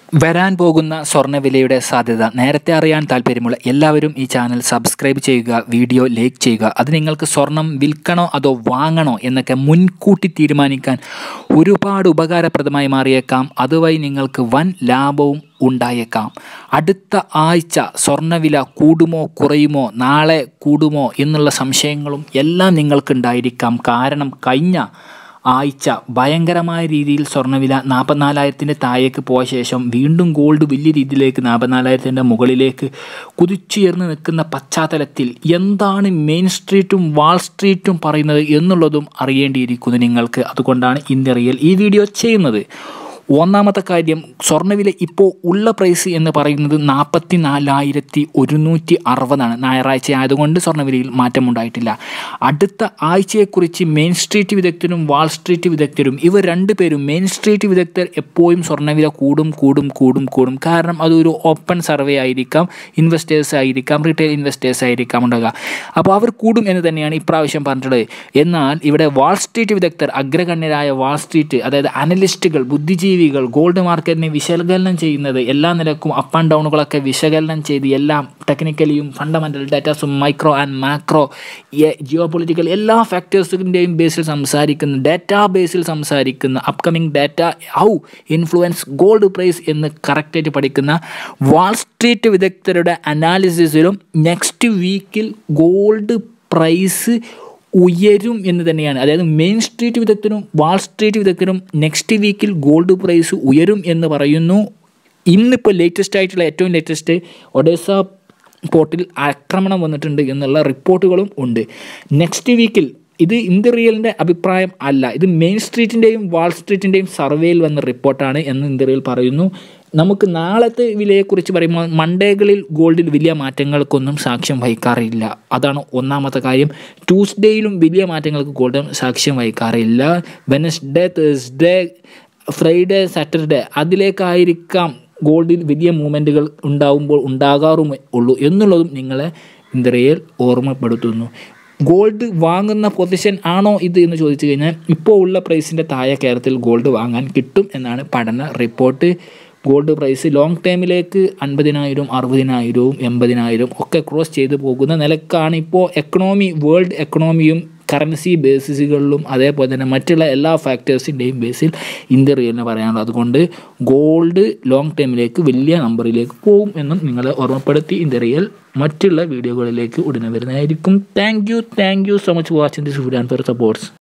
വരാൻ പോകുന്ന സ്വർണ്ണവിലയുടെ സാധ്യത നേരത്തെ അറിയാൻ താല്പര്യമുള്ള എല്ലാവരും ഈ ചാനൽ സബ്സ്ക്രൈബ് ചെയ്യുക വീഡിയോ ലൈക്ക് ചെയ്യുക അത് നിങ്ങൾക്ക് സ്വർണം വിൽക്കണോ അതോ വാങ്ങണോ എന്നൊക്കെ മുൻകൂട്ടി തീരുമാനിക്കാൻ ഒരുപാട് ഉപകാരപ്രദമായി മാറിയേക്കാം അതുവഴി നിങ്ങൾക്ക് വൻ ലാഭവും ഉണ്ടായേക്കാം അടുത്ത ആഴ്ച സ്വർണ്ണവില കൂടുമോ കുറയുമോ നാളെ കൂടുമോ എന്നുള്ള സംശയങ്ങളും എല്ലാം നിങ്ങൾക്കുണ്ടായിരിക്കാം കാരണം കഴിഞ്ഞ ആഴ്ച ഭയങ്കരമായ രീതിയിൽ സ്വർണ്ണവില നാൽപ്പത്തിനാലായിരത്തിൻ്റെ താഴേക്ക് പോയ ശേഷം വീണ്ടും ഗോൾഡ് വലിയ രീതിയിലേക്ക് നാൽപ്പത്തിനാലായിരത്തിൻ്റെ മുകളിലേക്ക് കുതിച്ചുയർന്ന് നിൽക്കുന്ന പശ്ചാത്തലത്തിൽ എന്താണ് മെയിൻ സ്ട്രീറ്റും വാൾ സ്ട്രീറ്റും പറയുന്നത് എന്നുള്ളതും അറിയേണ്ടിയിരിക്കുന്നു നിങ്ങൾക്ക് അതുകൊണ്ടാണ് ഇന്നറിയൽ ഈ വീഡിയോ ചെയ്യുന്നത് ഒന്നാമത്തെ കാര്യം സ്വർണ്ണവില ഇപ്പോൾ ഉള്ള പ്രൈസ് എന്ന് പറയുന്നത് നാൽപ്പത്തി നാലായിരത്തി ഒരുന്നൂറ്റി അറുപതാണ് ഞായറാഴ്ച ആയതുകൊണ്ട് സ്വർണ്ണവിലയിൽ മാറ്റമുണ്ടായിട്ടില്ല അടുത്ത ആഴ്ചയെക്കുറിച്ച് മെയിൻ സ്ട്രീറ്റ് വിദഗ്ധരും വാൾ സ്ട്രീറ്റ് വിദഗ്ധരും ഇവർ രണ്ടുപേരും മെയിൻ സ്ട്രീറ്റ് വിദഗ്ധർ എപ്പോഴും സ്വർണ്ണവില കൂടും കൂടും കൂടും കൂടും കാരണം അതൊരു ഓപ്പൺ സർവേ ആയിരിക്കാം ഇൻവെസ്റ്റേഴ്സ് ആയിരിക്കാം റീറ്റെയിൽ ഇൻവെസ്റ്റേഴ്സ് ആയിരിക്കാം ഉണ്ടാകുക അപ്പോൾ അവർ കൂടും എന്ന് തന്നെയാണ് ഇപ്രാവശ്യം പറഞ്ഞിട്ടുള്ളത് എന്നാൽ ഇവിടെ വാൾ സ്ട്രീറ്റ് വിദഗ്ധർ അഗ്രഗണ്യരായ വാൾ സ്ട്രീറ്റ് അതായത് അനലിസ്റ്റുകൾ ബുദ്ധിജീവി ജീവികൾ ഗോൾഡ് മാർക്കറ്റിനെ വിശകലനം ചെയ്യുന്നത് എല്ലാ നിലക്കും അപ്പ് ആൻഡ് ഡൗണുകളൊക്കെ വിശകലനം ചെയ്ത് എല്ലാം ടെക്നിക്കലിയും ഫണ്ടമെൻ്റൽ ഡാറ്റാസും micro and macro geo political എല്ലാ ഫാക്ടേഴ്സിൻ്റെയും ബേസിൽ സംസാരിക്കുന്ന ഡാറ്റാ ബേസിൽ സംസാരിക്കുന്ന upcoming data how influence gold price എന്ന് കറക്റ്റായിട്ട് പഠിക്കുന്ന വാൾ സ്ട്രീറ്റ് വിദഗ്ധരുടെ അനാലിസിസിലും നെക്സ്റ്റ് വീക്കിൽ ഗോൾഡ് പ്രൈസ് ഉയരും എന്ന് തന്നെയാണ് അതായത് മെയിൻ സ്ട്രീറ്റ് വിദഗ്ധരും വാൾ സ്ട്രീറ്റ് വിദഗ്ധരും നെക്സ്റ്റ് വീക്കിൽ ഗോൾഡ് പ്രൈസ് ഉയരും എന്ന് പറയുന്നു ഇന്നിപ്പോൾ ലേറ്റസ്റ്റ് ആയിട്ടുള്ള ഏറ്റവും ലേറ്റസ്റ്റ് ഒഡേസ പോർട്ടിൽ ആക്രമണം വന്നിട്ടുണ്ട് എന്നുള്ള റിപ്പോർട്ടുകളും ഉണ്ട് നെക്സ്റ്റ് വീക്കിൽ ഇത് ഇന്ത്യ റിയലിൻ്റെ അഭിപ്രായം അല്ല ഇത് മെയിൻ സ്ട്രീറ്റിൻ്റെയും വാൾ സ്ട്രീറ്റിൻ്റെയും സർവേയിൽ വന്ന റിപ്പോർട്ടാണ് എന്ന് ഇന്ത്യ റിയൽ പറയുന്നു നമുക്ക് നാളത്തെ വിലയെക്കുറിച്ച് പറയുമ്പോൾ മൺഡേകളിൽ ഗോൾഡിൽ വലിയ മാറ്റങ്ങൾക്കൊന്നും സാക്ഷ്യം വഹിക്കാറില്ല അതാണ് ഒന്നാമത്തെ കാര്യം ട്യൂസ്ഡേയിലും വലിയ മാറ്റങ്ങൾക്ക് ഗോൾഡ് സാക്ഷ്യം വഹിക്കാറില്ല വെനസ്ഡേ തേഴ്സ്ഡേ ഫ്രൈഡേ സാറ്റർഡേ അതിലേക്കായിരിക്കാം ഗോൾഡിൽ വലിയ മൂവ്മെൻറ്റുകൾ ഉണ്ടാകുമ്പോൾ ഉണ്ടാകാറും ഉള്ളൂ എന്നുള്ളതും നിങ്ങളെ ഇന്ത്യയിൽ ഓർമ്മപ്പെടുത്തുന്നു ഗോൾഡ് വാങ്ങുന്ന പൊസിഷൻ ആണോ ഇത് എന്ന് ചോദിച്ചു കഴിഞ്ഞാൽ ഇപ്പോൾ ഉള്ള പ്രൈസിൻ്റെ താഴെ കേരളത്തിൽ ഗോൾഡ് വാങ്ങാൻ കിട്ടും എന്നാണ് പഠന റിപ്പോർട്ട് ഗോൾഡ് പ്രൈസ് ലോങ് ടൈമിലേക്ക് അൻപതിനായിരവും അറുപതിനായിരവും എൺപതിനായിരവും ഒക്കെ ക്രോസ് ചെയ്ത് പോകുന്ന നിലക്കാണ് ഇപ്പോൾ എക്കണോമി വേൾഡ് എക്കണോമിയും കറൻസി ബേസിസുകളിലും അതേപോലെ തന്നെ മറ്റുള്ള എല്ലാ ഫാക്ടേഴ്സിൻ്റെയും ബേസിൽ ഇന്ത്യ റിയലിന് പറയാനുള്ളത് അതുകൊണ്ട് ഗോൾഡ് ലോങ് ടൈമിലേക്ക് വലിയ നമ്പറിലേക്ക് പോകും എന്നും നിങ്ങളെ ഓർമ്മപ്പെടുത്തി ഇന്ത്യ റിയൽ മറ്റുള്ള വീഡിയോകളിലേക്ക് ഉടനെ വരുന്നതായിരിക്കും thank you thank you so much watching this video and for supports